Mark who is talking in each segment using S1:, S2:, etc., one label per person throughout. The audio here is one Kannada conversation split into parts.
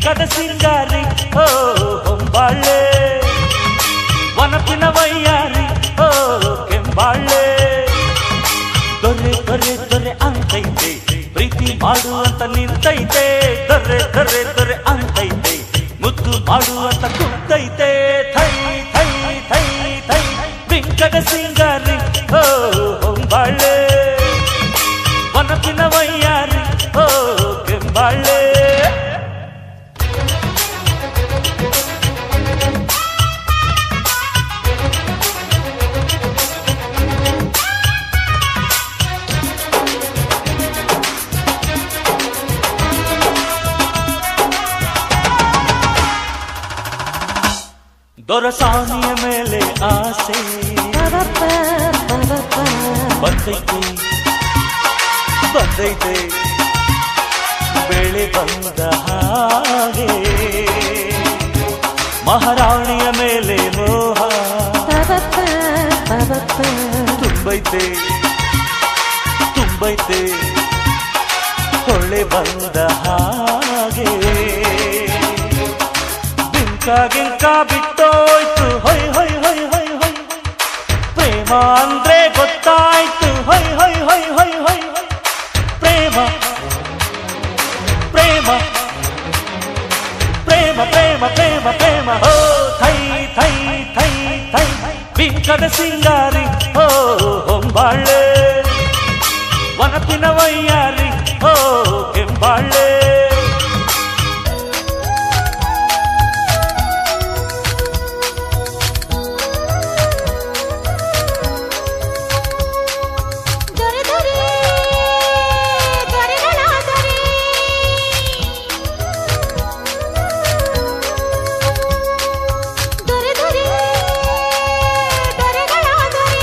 S1: ಬಿಂಕದ ಸಿಂಗಾರಿ ಓ ಹೊಂಬಾಳೆ ವನಪಿನ ವೈಯಾರಿ ಓ ಕೆಂಬಾಳೆ ದೊರೆ ದೊರೆ ದೊರೆ ಅಂತೈತೆ ಪ್ರೀತಿ ಮಾಡು ಅಂತ ನಿಂತೈತೆ ದೊರೆ ದೊರೆ ದೊರೆ ಅಂತೈತೆ ಮುದ್ದು ಮಾಡು ಅಂತ ಕುಂತೈತೆ ಥೈ ಥೈ ಥೈ ಥೈ ಬಿಂಕದ ಸಿಂಗಾರಿ ಓ ಹೊಂಬಾಳೆ ವನಪಿನ ವೈಯಾರಿ ಓ ಕೆಂಬಾಳೆ ದೊರಸಾನಿಯ ಮೇಲೆ ಆಸೆ ಬಂದೈತೆ ಬಂದೈತೆ ಬೆಳೆ ಬಂದ ಹಾಗೆ ಮಹಾರಾಣಿಯ ಮೇಲೆ ಮೋಹ ತುಂಬೈತೆ ತುಂಬೈತೆ ಹೊಳೆ ಬಂದ ಹಾಗೆ ಬಿಂಕ ಗಿಂಕ ಬಿಟ್ಟೋಯ್ತು ಹೊಯ್ ಹೊಯ್ ಹೊಯ್ ಹೊಯ್ ಹೊಯ್ ಪ್ರೇಮ ಅಂದ್ರೆ ಗೊತ್ತಾಯ್ತು ಹೊಯ್ ಹೊಯ್ ಹೊಯ್ ಹೊಯ್ ಹೊಯ್ ಹೊಯ್. ಪ್ರೇಮ ಪ್ರೇಮ ಪ್ರೇಮ ಪ್ರೇಮ ಪ್ರೇಮ ಪ್ರೇಮ ಹೋ ಥೈ ಥೈ ಥೈ ಥೈ ಬಿಂಕದ ಸಿಂಗಾರಿ ಹೋ ಹೊಂಬಾಳೆ ವನಪಿನ ವೈಯಾರಿ ಹೋ ಕೆಂಬಾಳೆ
S2: ದೊರೆ ದೊರೆ ದೊರೆಗಳ ದೊರೆ ದೊರೆ ದೊರೆ ದೊರೆಗಳ ದೊರೆ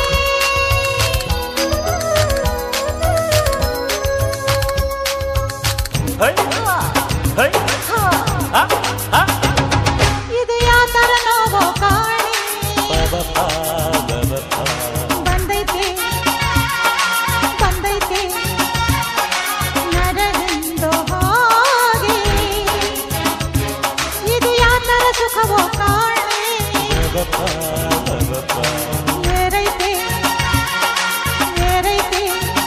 S1: ಹೈ ಹೈ ಆ ಆ
S2: ಇದು ಯಾವ ತರ ನೋವೋ ಕಾಣೆ
S1: ಬಬ ಬಬ
S2: ಬಂದೈತೆ ಬಂದೈತೆ ನರಳಿಂದು ಹಾಗೆ ಇದು ಯಾವ ತರ ಸುಖವೋ ಕಾಣೆ ಏರೈತೆ ಏರೈತೆ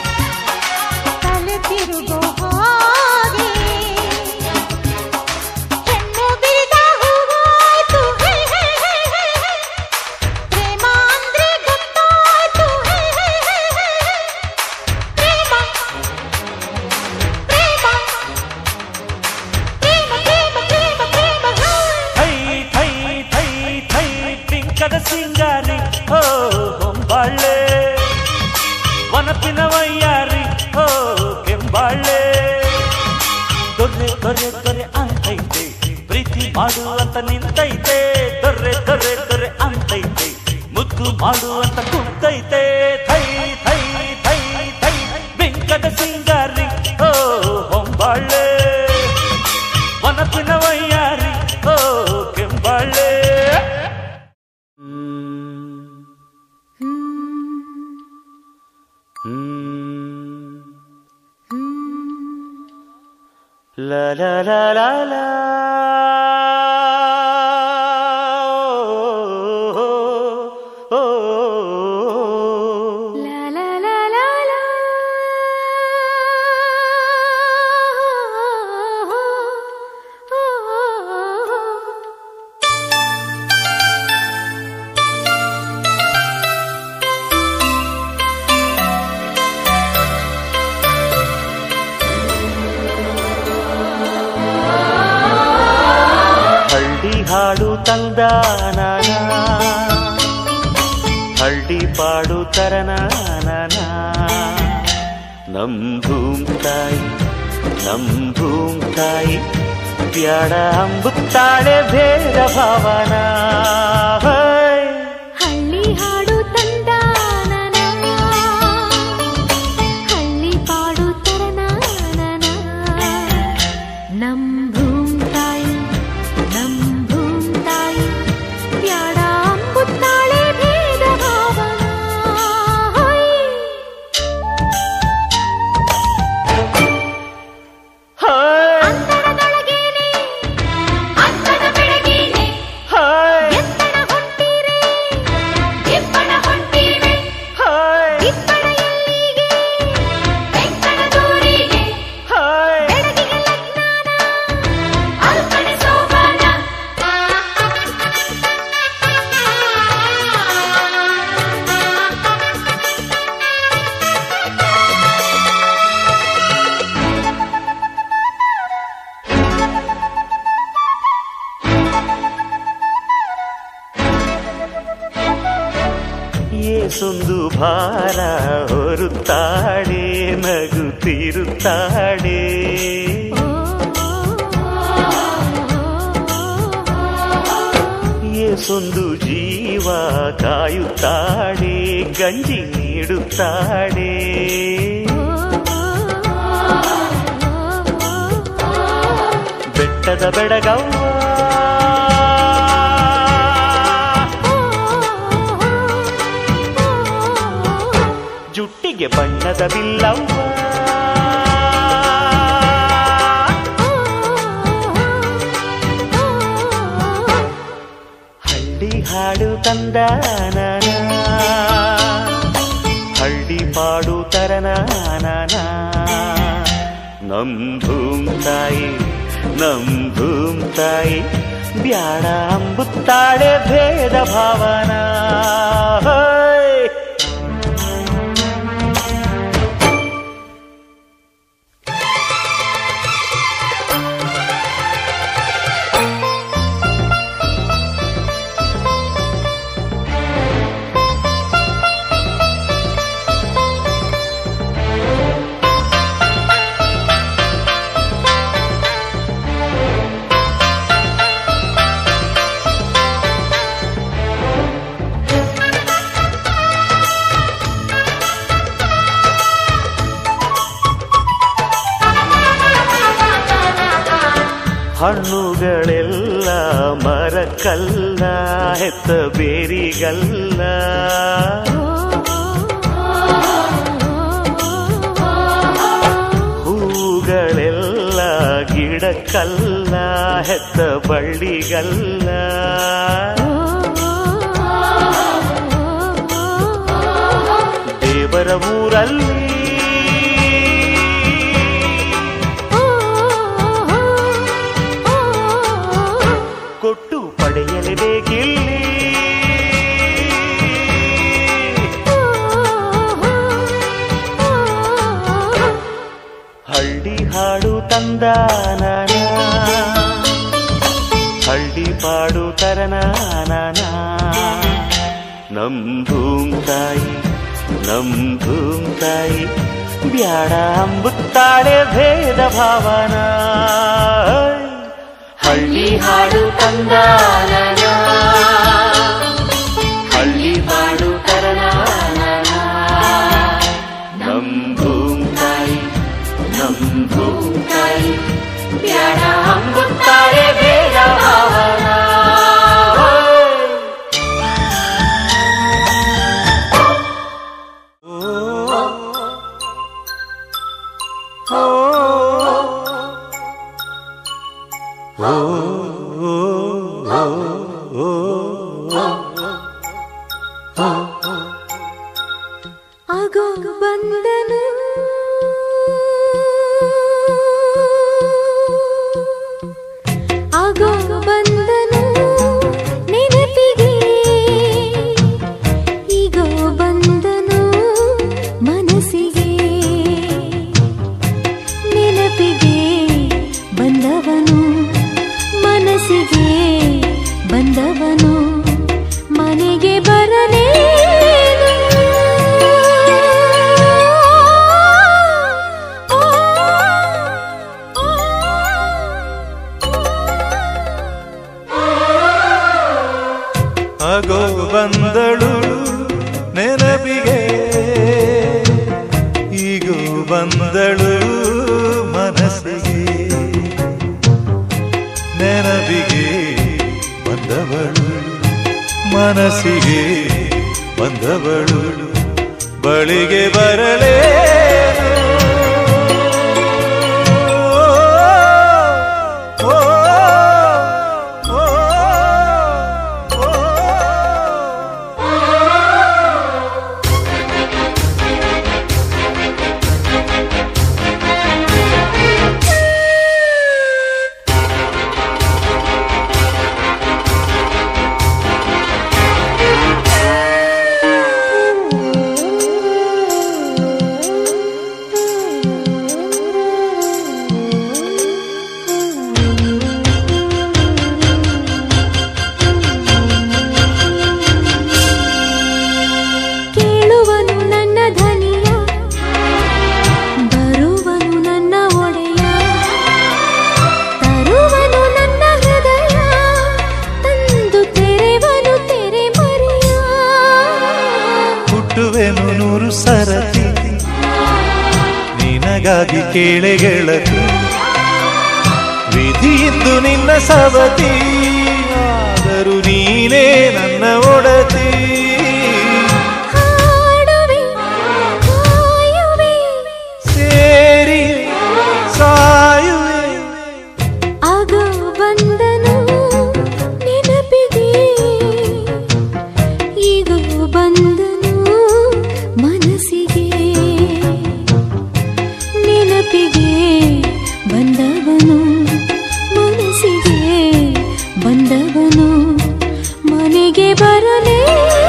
S2: ತಲೆ ತಿರುಗೋ ಹಾಗೆ ಹೆಣ್ಣು ಬಿರಿದ ಹೂವಾಯ್ತು ಹೇ ಹೇ ಹೇ ಹೇ ಹೇ. ಪ್ರೇಮ ಅಂದ್ರೆ ಗೊತ್ತಾಯ್ತು ಹೇ ಹೇ ಹೇ ಹೇ ಹೇ. ಪ್ರೇಮ ಪ್ರೇಮ ಪ್ರೇಮ ಪ್ರೇಮ ಪ್ರೇಮ ಪ್ರೇಮ ಹೇ.
S1: ಥೈ ಥೈ ಥೈ ಥೈ ಪಿಂಕದ ಸಿಂಗಾರಿ ಹೋ ಹೊಂಬಾಳೆ ವನಪಿನ ವೈಯಾರಿ ಹೋ ಕೆಂಬಾಳೆ ದೊರೆ ದೊರೆ ದೊರೆ ಅಂತೈತೆ ಪ್ರೀತಿ ಮಾಡು ಅಂತ ನಿಂತೈತೆ ದೊರೆ ದೊರೆ ದೊರೆ ಅಂತೈತೆ ಮುದ್ದು ಮಾಡು ಅಂತ ಕುಂತೈತೆ ಥೈ ಥೈ ಥೈ ಥೈ ಬಿಂಕದ ಸಿಂಗಾರಿ ಹೋ ಹೊಂಬಾಳೆ ವನಪಿನ ವೈಯಾರಿ ಹೋ ಕೆಂಬಾಳೆ La la la la la. Oh, oh, oh.
S2: La la la la la.
S1: ಹಳ್ಳಿ ಹಾಡು ತಂದ ಹಳ್ಳಿ ಪಾಡು ತರನ ನಮ್ ಭೂಮ್ ತಾಯಿ ನಮ್ ಭೂಮ್ ತಾಯಿ ಬ್ಯಾಡ ಅಂಬುತ್ತಾಳೆ ಭೇದ ಭಾವನ
S2: ಹಳ್ಳಿ ಹಾಡು ತಂದ ಹಳ್ಳಿ ಪಾಡು ತರನ ನಮ್ ಭೂಮ್ ತಾಯಿ ನಮ್ ಭೂಮ್ ತಾಯಿ ಬ್ಯಾಡ ಅಂಬುತ್ತಾಳೆ ಭೇದ ಭಾವನ ಅಂತರದೊಳಗೇನೆ
S1: ಎಸೊಂದು ಭಾರ ಹೊರುತ್ತಾಳೆ ನಗುತ್ತಿರುತ್ತಾಳೆ ಎಸೊಂದು ಜೀವ ಕಾಯುತ್ತಾಳೆ ಗಂಜಿ ನೀಡುತ್ತಾಳೆ ಬೆಟ್ಟದ ಬೆಡಗವ್ವ ಜುಟ್ಟಿಗೆ ಬಣ್ಣದ ಬಿಲ್ಲವ್ವ ಹಳ್ಳಿ ಹಾಡು ತಂದಾನ ಹಳ್ಳಿ ಪಾಡು ತರನಾನ ನಮ್ ಧೂಮ್ ತಾಯಿ ನಮ್ ಧೂಮ್ ತಾಯಿ ಬ್ಯಾಡ ಅಂಬುತ್ತಾಳೆ ಭೇದ ಭಾವನ ಹೋಯ್. ಹಣ್ಣುಗಳೆಲ್ಲ ಮರಕ್ಕಲ್ಲ ಹೆತ್ತ ಬೇರಿಗಲ್ಲ ಹೂಗಳೆಲ್ಲ ಗಿಡಕ್ಕಲ್ಲ ಹೆತ್ತ ಬಳ್ಳಿಗಲ್ಲ ದೇವರ ಊರಲ್ಲಿ ಕೊಟ್ಟು ಪಡೆಯಲೇಬೇಕಿಲ್ಲಿ ಹಳ್ಳಿ ಹಾಡು ತಂದಾನ ಹಳ್ಳಿ ಪಾಡು ತರನಾನ ನಮ್ ಧೂಮ್ ತಾಯಿ ನಮ್ ಧೂಮ್ ತಾಯಿ ಬ್ಯಾಡ ಅಂಬುತ್ತಾಳೆ ಭೇದ ಭಾವನ ಹಳ್ಳಿ ಹಾಡು ತಂದಾನ ಹಳ್ಳಿ ಹಾಡು ತರನಾನ ನಮ್ ಧೂಮ್ ತಾಯಿ ನಮ್ ಧೂಮ್ ತಾಯಿ ಬ್ಯಾಡ ಅಂಬುತ್ತಾಳೆ ಭೇದ ಭಾವನ
S2: ಆಗೋ ಬಂದನು ಆಗೋ ಬಂದನು ನೆನಪಿಗೆ ಈಗೋ ಬಂದನು ಮನಸ್ಸಿಗೆ ನೆನಪಿಗೆ ಬಂದವನು ಮನಸ್ಸಿಗೆ ಬಂದವನು ಮನೆಗೆ ಬರಲೇನು ಓ, ಓ,
S3: ಆಗೋ ಬಂದಳು ನೆನಪಿಗೆ ಈಗೂ ಬಂದಳು ಮನಸ್ಸಿಗೆ ನೆನಪಿಗೆ ಬಂದವಳು ಮನಸ್ಸಿಗೆ ಬಂದವಳು ಬಳಿಗೆ ಬರಲೇ ಸರಿಯಾಗಿ ಕೇಳೆ ಗೆಳತಿ ವಿಧಿಯಿದ್ದು ನಿನ್ನ ಸವತಿ ಆದರೂ ನೀನೇ ನನ್ನ ಒಡತಿ
S2: ಹಾಡುವೆ ಕಾಯುವೆ
S3: ಸೇರಿ ಸಾಯುವೆ
S2: ಆಗ ಬಂದನು ನೆನಪಿಗೆ ಈಗ ಬಂದನು ಮನಸ್ಸಿಗೆ ನೆನಪಿಗೆ ಬಂದವನು ಮನಸ್ಸಿಗೆ ಬಂದವನು ಮನೆಗೆ ಬರಲೇ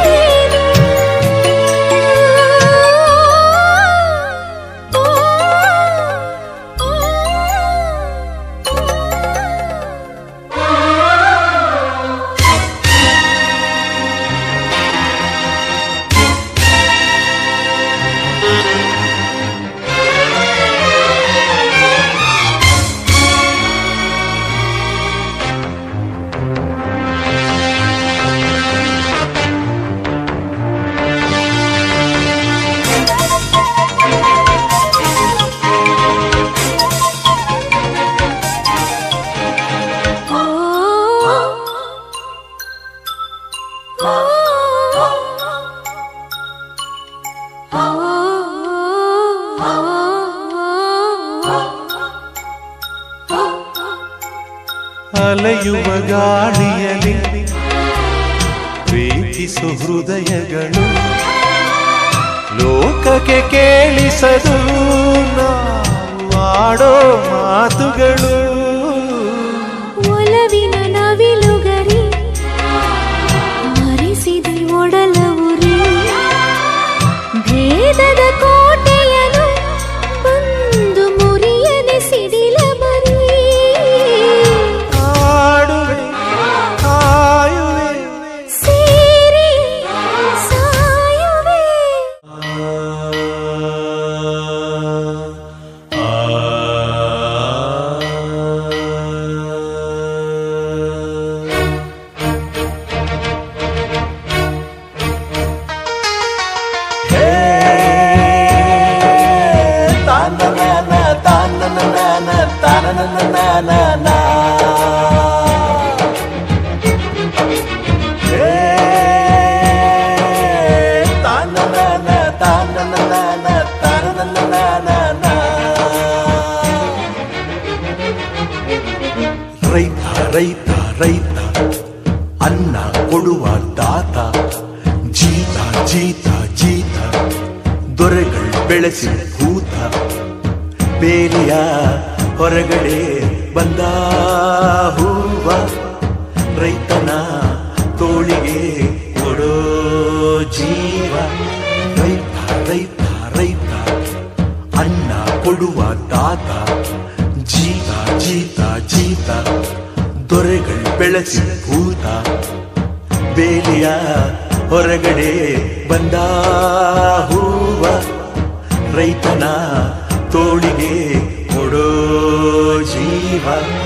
S3: ಅಲೆಯುವ ಗಾಳಿಯಲ್ಲಿ ಪ್ರೀತಿಸು ಹೃದಯಗಳು ಲೋಕಕ್ಕೆ ಕೇಳಿಸದು ನಾವು ಆಡೋ ಮಾತುಗಳು
S2: ಒಲವಿನ ನವಿಲುಗರಿ ಮರೆಸಿದೆ ಒಡಲ ಉರಿ ಭೇದದ ಕೋಟೆಯನು ಬಂದು ಮುರಿಯದೆ ಸಿಡಿಲ ಮರಿ
S3: ಆಡುವೆ ಕಾಯುವೆ
S2: ಸೇರಿ ಸಾಯುವೆ
S4: ರೈತ ರೈತ ರೈತ ಅನ್ನ ಕೊಡುವ ದಾತ ಜೀತ ಜೀತ ಜೀತ ದೊರೆಗಳು ಬೆಳೆಸಿ ಭೂತ ಬೇಲಿಯ ಹೊರಗಡೆ ಬಂದ ಹೂವ ರೈತನ ತೋಳಿಗೆ ಕೊಡೋ ಜೀವ ರೈತ ರೈತ ರೈತ ಅನ್ನ ಕೊಡುವ ದಾತ ಜೀತ ಜೀತ ಜೀತ ದೊರೆಗಳು ಬೆಳೆಸಿ ಭೂತ ಬೇಲಿಯ ಹೊರಗಡೆ ಬಂದ ಹೂವ ರೈತನ ತೋಳಿಗೆ ಕೊಡೋ ಜೀವ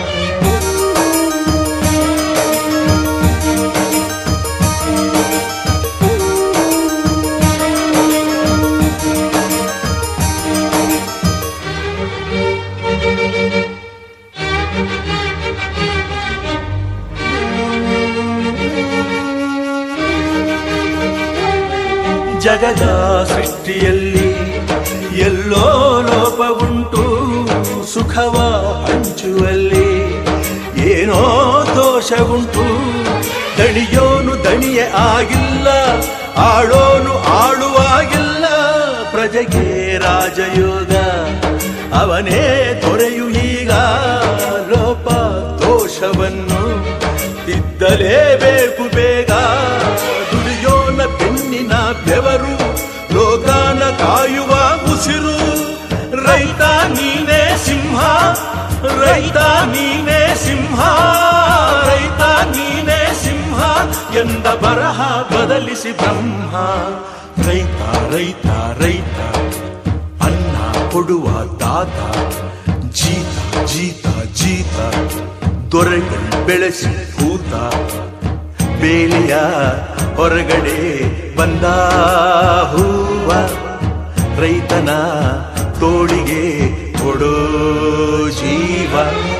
S4: ಜಗದ ಸೃಷ್ಟಿಯಲ್ಲಿ ಎಲ್ಲೋ ಲೋಪವುಂಟು ಸುಖವ ಹಂಚುವಲ್ಲಿ ಏನೋ ದೋಷವುಂಟು ದಣಿಯೋನು ದಣಿಯೇ ಆಗಿಲ್ಲ ಆಳೋನು ಆಳುವಾಗಿಲ್ಲ ಪ್ರಜೆಗೆ ರಾಜಯೋಗ ಅವನೇ ತೊರೆಯು ಈಗ ಲೋಪ ದೋಷವನ್ನು ತಿದ್ದಲೇಬೇಕು ಬೇಗ ದುಡಿಯೋನ ಬೆನ್ನಿನ ಬೆವರು ಲೋಕಾನ ಕಾಯುವ ಉಸಿರು ರೈತ ನೀನೇ ಸಿಂಹ ರೈತ ನೀನೇ ಸಿಂಹ ರೈತ ನೀನೇ ಸಿಂಹ ಎಂದ ಬರಹ ಬದಲಿಸಿ ಬ್ರಹ್ಮ ರೈತ ರೈತ ರೈತ ಅನ್ನ ಕೊಡುವ ದಾತ ಜೀತ ಜೀತ ಜೀತ ದೊರೆಗಳು ಬೆಳೆಸಿ ಭೂತ ಬೇಲಿಯ ಹೊರಗಡೆ ಬಂದ ಹೂವ ರೈತನ ತೋಳಿಗೆ ಕೊಡೋ ಜೀವ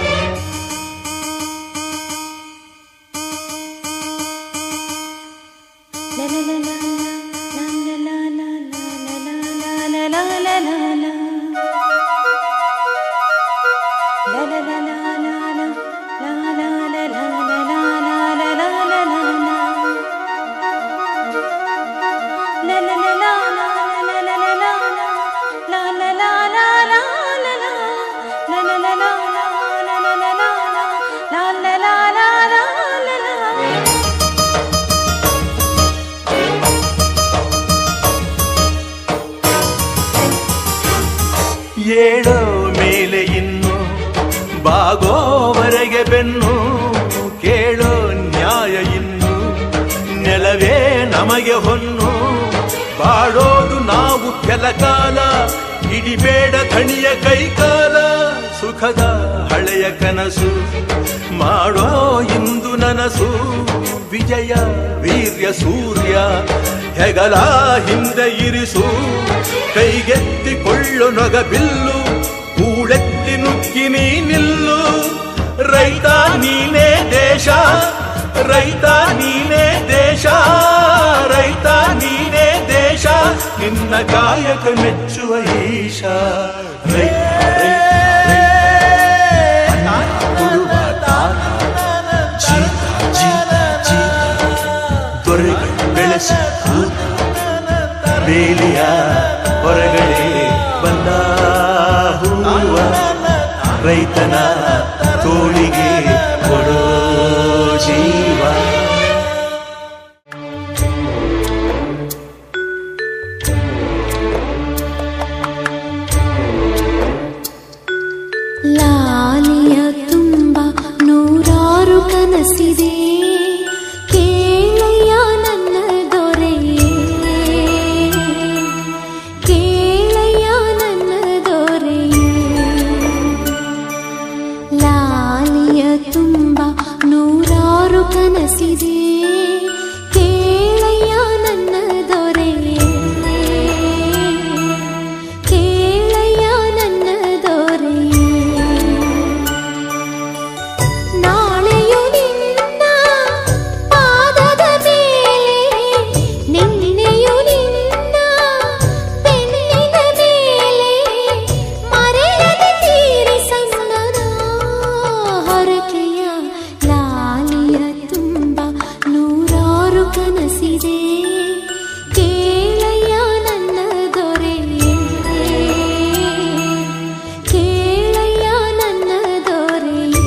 S4: ಏಳೋ ಮೇಲೆ ಇನ್ನು ಬಾಗೋವರೆಗೆ ಬೆನ್ನು ಕೇಳೋ ನ್ಯಾಯ ಇನ್ನು ನೆಲವೇ ನಮಗೆ ಹೊನ್ನು ಬಾಳೋದು ನಾವು ಕೆಲ ಕಾಲ ಹಿಡಿಬೇಡ ಧಣಿಯ ಕೈಕಾಲ ಸುಖದ ಹಳೆಯ ಕನಸು ಮಾಡೋ ಇಂದು ನನಸು ವಿಜಯ ವೀರ್ಯ ಸೂರ್ಯ ಹೆಗಲ ಹಿಂದೆ ಇರಿಸು ಕೈಗೆತ್ತಿಕೊಳ್ಳು ನೊಗ ಬಿಲ್ಲು ಕೂಳೆತ್ತಿ ನುಗ್ಗಿ ನೀ ನಿಲ್ಲು ರೈತ ನೀನೇ ದೇಶ ರೈತ ನೀನೇ ದೇಶ ರೈತ ನೀನೇ ದೇಶ ನಿನ್ನ ಕಾಯಕ ಮೆಚ್ಚುವ ಈಶ ರೈತ, ರೈತ, ರೈತ. ಅನ್ನ ಕೊಡುವ ತಾತ. ಜೀತ, ಜೀತ, ಜೀತ. ದೊರೆಗಳು ಬೆಳೆಸಿ ಕೂತ ಬೇಲಿಯ ಹೊರಗಡೆ ಬಂದ ಹೂವ ರೈತನ ತೋಳಿಗೆ ಕೊಡೋ ಜೀವ
S2: ಲಾಲಿಯ ತುಂಬ ನೂರಾರು ಕನಸಿದೆ ಕೇಳಯ್ಯ ನನ್ನ ದೊರೆಯೇ ಕೇಳಯ್ಯ ನನ್ನ ದೊರೆಯೇ ಲಾಲಿಯ ತುಂಬ ನೂರಾರು ಕನಸಿದೆ ಕೇಳಯ್ಯ ನನ್ನ ದೊರೆಯೇ ಕೇಳಯ್ಯ ನನ್ನ ದೊರೆಯೇ ನಾಳೆಯು ನಿನ್ನ ಪಾದದ ಮೇಲೆ ನಿನ್ನೆಯು ನಿನ್ನ ಬೆನ್ನಿನ ಮೇಲೆ ಮರೆಯದೆ ತೀರಿಸನ್ನನ ಹರಕೆಯ ಲಾಲಿಯ ತುಂಬ ನೂರಾರು ಕನಸಿದೆ ಕೇಳಯ್ಯ ನನ್ನ ದೊರೆಯೇ ಕೇಳಯ್ಯ ನನ್ನ ದೊರೆಯೇ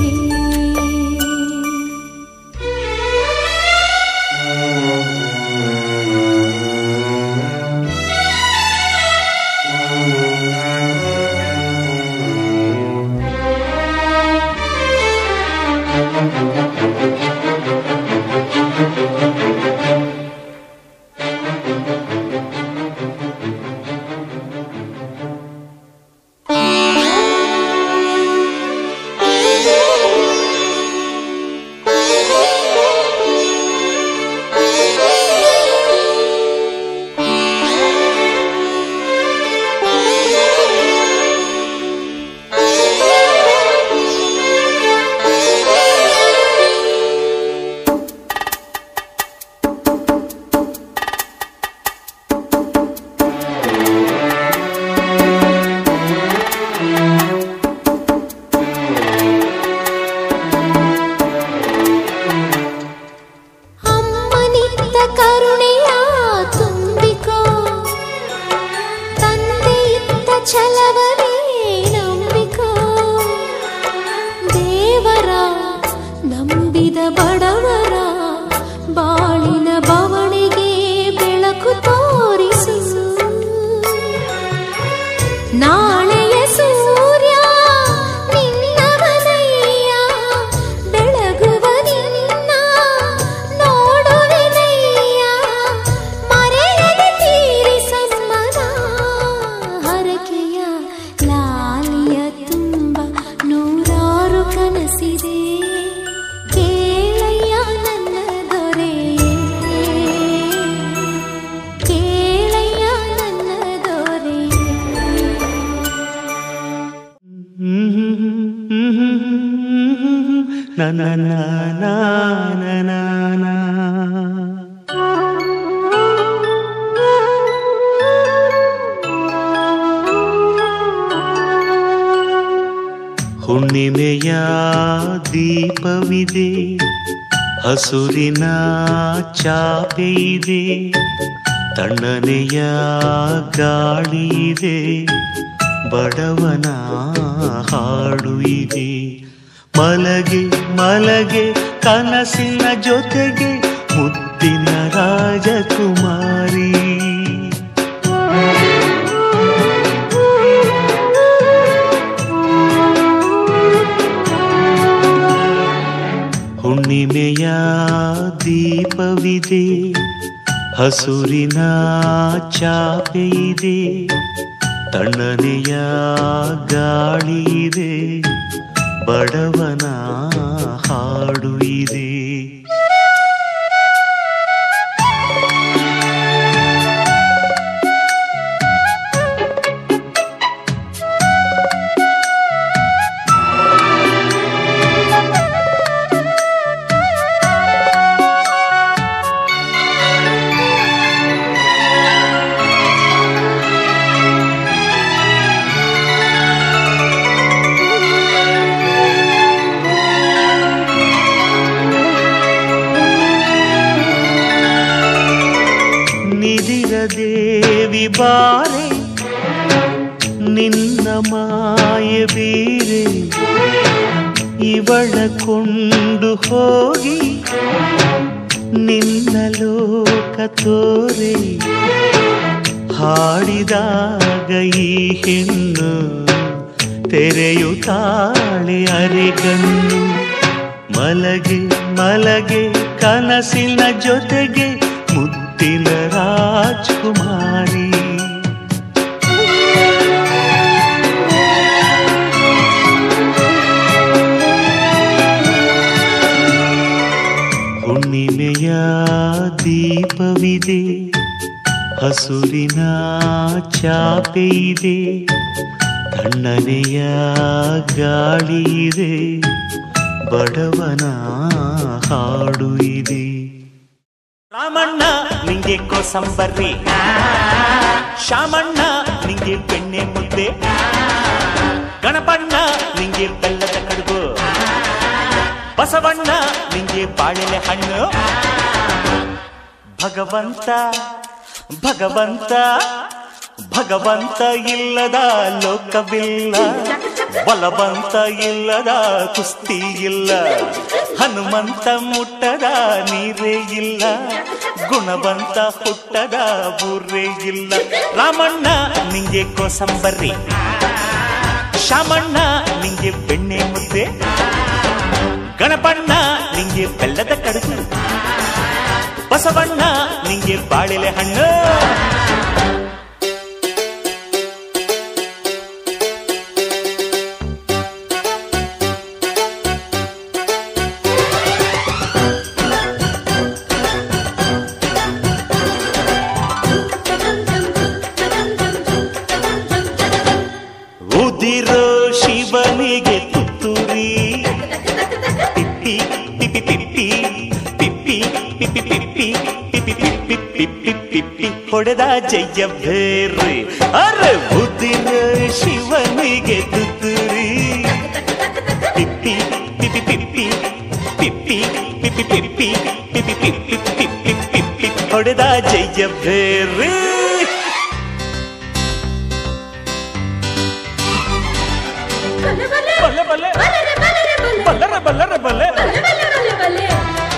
S2: ಅಮ್ಮನಿತ್ತ ಕರುಣೆಯ ತುಂಬಿಕೋ ತಂದೆಯಿತ್ತ ಛಲವನೇ ನಂಬಿಕೋ ದೇವರ ನಂಬಿದ ಬಡವರ ಬಾಳಿನ ಬವಣೆಗೆ ಬೆಳಕು ತೋರಿಸು ನಾಳೆಯ ಸೂರ್ಯ ನಿನ್ನವನಯ್ಯ ಬೆಳಗುವ ನಿನ್ನ ನೋಡುವೆನಯ್ಯ ಮರೆಯದೆ ತೀರಿಸಮ್ಮನ ಹರಕೆಯ ಲಾಲಿಯ ತುಂಬ ನೂರಾರು ಕನಸಿದೆ ಕೇಳಯ್ಯ ನನ್ನ ದೊರೆಯೇ ಕೇಳಯ್ಯ ನನ್ನ ದೊರೆಯೇ
S1: ನನ ಹುಣ್ಣಿಮೆಯ ದೀಪವಿದೆ ಹಸುರಿನ ಚಾಪೆ ಇದೆ ತಣ್ಣನೆಯ ಗಾಳಿ ಇದೆ ಬಡವನ ಹಾಡು ಇದೆ ಮಲಗೆ ಮಲಗೆ ಕನಸಿನ ಜೊತೆಗೆ ಮುದ್ದಿನ ರಾಜಕುಮಾರಿ ಹುಣ್ಣಿಮೆಯ ದೀಪವಿದೆ ಹಸುರಿನ ಚಾಪೆ ಇದೆ ತಣ್ಣನೆಯ ಗಾಳಿ ಇದೆ ಬಡವನ ಹಾಡು ಇದೆ ನಿಧಿರ ದೇವಿ ಬಾರೆ ನಿನ್ನ ಮಾಯ ಬೀರೆ ಇವಳ ಕೊಂಡು ಹೋಗಿ ನಿನ್ನ ಲೋಕ ತೋರೆ ಹಾಡಿದಾಗ ಈ ಹೆಣ್ಣು ತೆರೆಯುತ್ತಾಳೆ ಅರೆಗಣ್ಣು ಮಲಗೆ ಮಲಗೆ ಕನಸಿನ ಜೊತೆಗೆ ಮುತ್ತಿನ ರಾಜ್ಕುಮಾರಿ ಹುಣ್ಣಿಮೆಯ ದೀಪವಿದೆ ಹಸುರಿನ ಚಾಪೆ ಇದೆ ತಣ್ಣನೆಯ ಗಾಳಿ ಇದೆ ಬಡವನ ಹಾಡು ಇದೆ ರಾಮಣ್ಣ ನಿಂಗೆ ಕೋಸಂಬರ್ರಿ ಶಾಮಣ್ಣ ನಿಂಗೆ ಬೆಣ್ಣೆ ಮುದ್ದೆ ಗಣಪಣ್ಣ ನಿಂಗೆ ಬೆಲ್ಲದ ಕಡುಬು ಬಸವಣ್ಣ ನಿಂಗೆ ಬಾಳೆಲೆ ಹಣ್ಣು ಭಗವಂತ ಭಗವಂತ ಭಗವಂತ ಇಲ್ಲದ ಲೋಕವಿಲ್ಲ ಬಲವಂತ ಇಲ್ಲದ ಕುಸ್ತಿ ಇಲ್ಲ ಹನುಮಂತ ಮುಟ್ಟದ ನೀರೇ ಇಲ್ಲ ಗುಣವಂತ ಹುಟ್ಟದ ಬೂರೇ ಇಲ್ಲ ರಾಮಣ್ಣ ನಿಂಗೆ ಕೋಸಂಬರ್ರಿ ಶಾಮಣ್ಣ ನಿಂಗೆ ಬೆಣ್ಣೆ ಮುದ್ದೆ ಗಣಪಣ್ಣ ನಿಂಗೆ ಬೆಲ್ಲದ ಕಡುಬು ಬಸವಣ್ಣ ನಿಂಗೆ ಬಾಳೆಲೆ ಹಣ್ಣು ಉದಿರೋ ಶಿವನಿಗೆ ತುತ್ತೂರಿ ಪಿಪ್ಪಿ ಪಿಪ್ಪಿ ಪಿಪ್ಪಿ ಪಿಪ್ಪಿ ಪಿಪ್ಪಿ ಪಿಪ್ಪಿ ಪಿಪ್ಪಿ ಪಿಪ್ಪಿ ಪಿಪ್ಪಿ ಪಿಪ್ಪಿ ಹೊಡೆದ ಜಯ್ಯ ಬೇರೆ ಅರೆ ಉದಿರೋ ಶಿವನಿಗೆ ತುತ್ತೂರಿ ಪಿಪ್ಪಿ ಪಿಪ್ಪಿ ಪಿಪ್ಪಿ ಪಿಪ್ಪಿ ಪಿಪ್ಪಿ ಪಿಪ್ಪಿ ಪಿಪ್ಪಿ ಪಿಪ್ಪಿ ಪಿಪ್ಪಿ ಪಿಪ್ಪಿ ಹೊಡೆದ ಜಯ್ಯ ಬೇರೆ
S2: ಬಲ್ಲೆ ಬಲ್ಲೆ ಬಲ್ಲೆ ಬಲ್ಲರೆ ಬಲ್ಲರೆ ಬಲ್ಲೆ ಬಲ್ಲೆ ಬಲ್ಲೆ ಬಲ್ಲೆ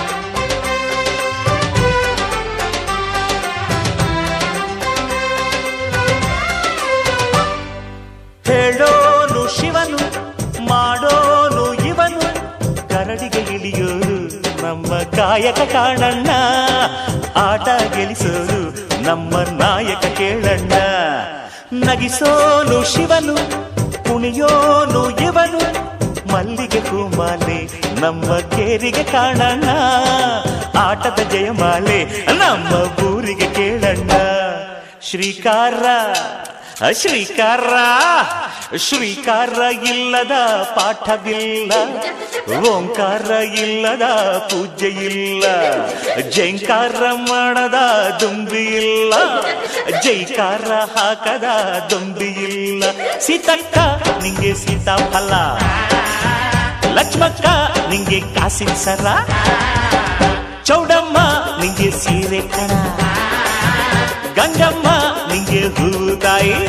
S1: ಹೇಳೋನು ಶಿವನು ಮಾಡೋನು ಇವನು ಕರಡಿಗೆ ಇಳಿಯೋರು ನಮ್ಮ ಕಾಯಕ ಕಾಣಣ್ಣ ಆಟ ಗೆಲ್ಲಿಸೋರು ನಮ್ಮ ನಾಯಕ ಕೇಳಣ್ಣ ನಗಿಸೋನು ಶಿವನು ಕುಣಿಯೋನು ಇವನು ಮಲ್ಲಿಗೆ ಹೂಮಾಲೆ ನಮ್ಮ ಕೇರಿಗೆ ಕಾಣಣ್ಣ ಆಟದ ಜಯಮಾಲೆ ನಮ್ಮ ಊರಿಗೆ ಕೇಳಣ್ಣ ಶ್ರೀಕಾರ ಶ್ರೀಕಾರ ಶ್ರೀಕಾರ ಇಲ್ಲದ ಪಾಠವಿಲ್ಲ ಓಂಕಾರ ಇಲ್ಲದ ಪೂಜೆ ಇಲ್ಲ ಜೈಕಾರ ಮಾಡದ ದುಂಬಿ ಇಲ್ಲ ಜೈಕಾರ ಹಾಕದ ದುಂಬಿ ಇಲ್ಲ ಸೀತಕ್ಕ ನಿಂಗೆ ಸೀತಾಫಲ ಲಕ್ಷ್ಮಕ್ಕ ನಿಂಗೆ ಕಾಸಿನ ಸರ ಚೌಡಮ್ಮ ನಿಂಗೆ ಸೀರೆ ಕಣ ಗಂಗಮ್ಮ ನಿಂಗೆ ಹೂವು ತಾಯಿ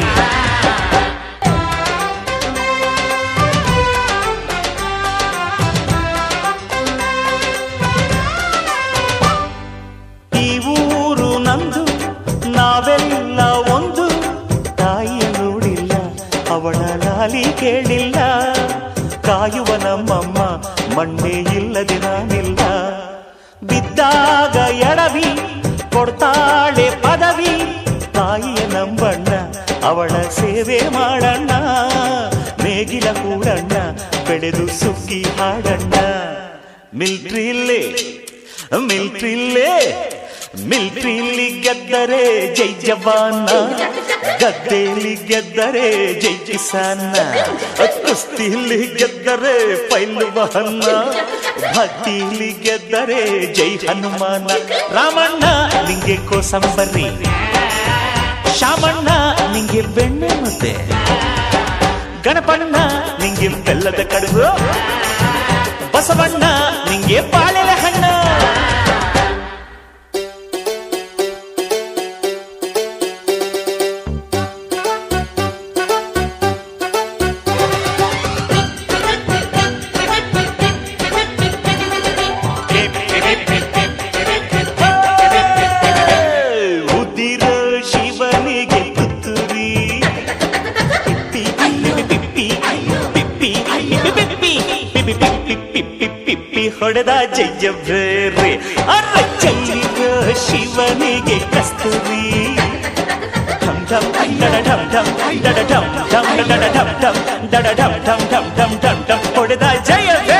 S1: ಈ ಊರು ನಂದು ನಾವೆಲ್ಲ ಒಂದು ತಾಯಿಯ ನೋಡಿಲ್ಲ ಅವಳ ಲಾಲಿ ಕೇಳಿಲ್ಲ ಕಾಯುವ ನಮ್ಮಮ್ಮ ಮಣ್ಣೆ ಇಲ್ಲದೆ ನಾನಿಲ್ಲ ಬಿದ್ದಾಗ ಎಡವಿ ಕೊಡ್ತಾಳೆ ಪದವಿ ತಾಯಿಯ ನಂಬಣ್ಣ ಅವಳ ಸೇವೆ ಮಾಡಣ್ಣ ನೇಗಿಲ ಕೂಡಣ್ಣ ಬೆಳೆದು ಸುಗ್ಗಿ ಹಾಡಣ್ಣ ಮಿಲ್ಟ್ರಿಲ್ಲೇ ಮಿಲ್ಟ್ರಿಲ್ಲೇ ಮಿಲ್ಟ್ರಿಲಿ ಗೆದ್ದರೆ ಜೈ ಜವಾನ ಗದ್ದೆಯಲ್ಲಿ ಗೆದ್ದರೆ ಜೈ ಕಿಸಾನ ಕುಸ್ತಿಲಿ ಗೆದ್ದರೆ ಪೈಲ್ವಾನ ಭಕ್ತಿಲಿ ಗೆದ್ದರೆ ಜೈ ಹನುಮಾನ ರಾಮಣ್ಣ ನಿಂಗೆ ಕೋಸಂಬರಿ ಶಾಮಣ್ಣ ನಿಂಗೆ ಬೆಣ್ಣೆ ಮುದ್ದೆ ಗಣಪಣ್ಣ ನಿಂಗೆ ಬೆಲ್ಲದ ಕಡುಬು ಬಸವಣ್ಣ ನಿಂಗೆ ಬಾಳೆಲೆ ಹಣ್ಣು ಉದಿರ ಶಿವನಿಗೆ ಪುತ್ತೂರಿ ಪಿಪ್ಪಿ ಪಿಪ್ಪಿ ಪಿಪ್ಪಿ ಪಿಪ್ಪಿ ಪಿಪ್ಪಿ ಪಿಪ್ಪಿ ಪಿಪ್ಪಿ ಹೊಡೆದ ಜಯ್ಯ ಬೇರೆ ಅರ ಚಲ್ಲಿದ ಶಿವನಿಗೆ ಕಸ್ತೂರಿ ಢಮ್ ಢಮ್ ಡಡ ಢಮ್ ಢಮ್ ಡಡ ಢಮ್ ಢಮ್ ಡಡ ಢಮ್ ಢಮ್ ಡಡ ಢಮ್ ಢಮ್ ಢಮ್ ಢಮ್ ಢಮ್ ಢಮ್ ಹೊಡೆದ ಜಯ ಬೇರೆ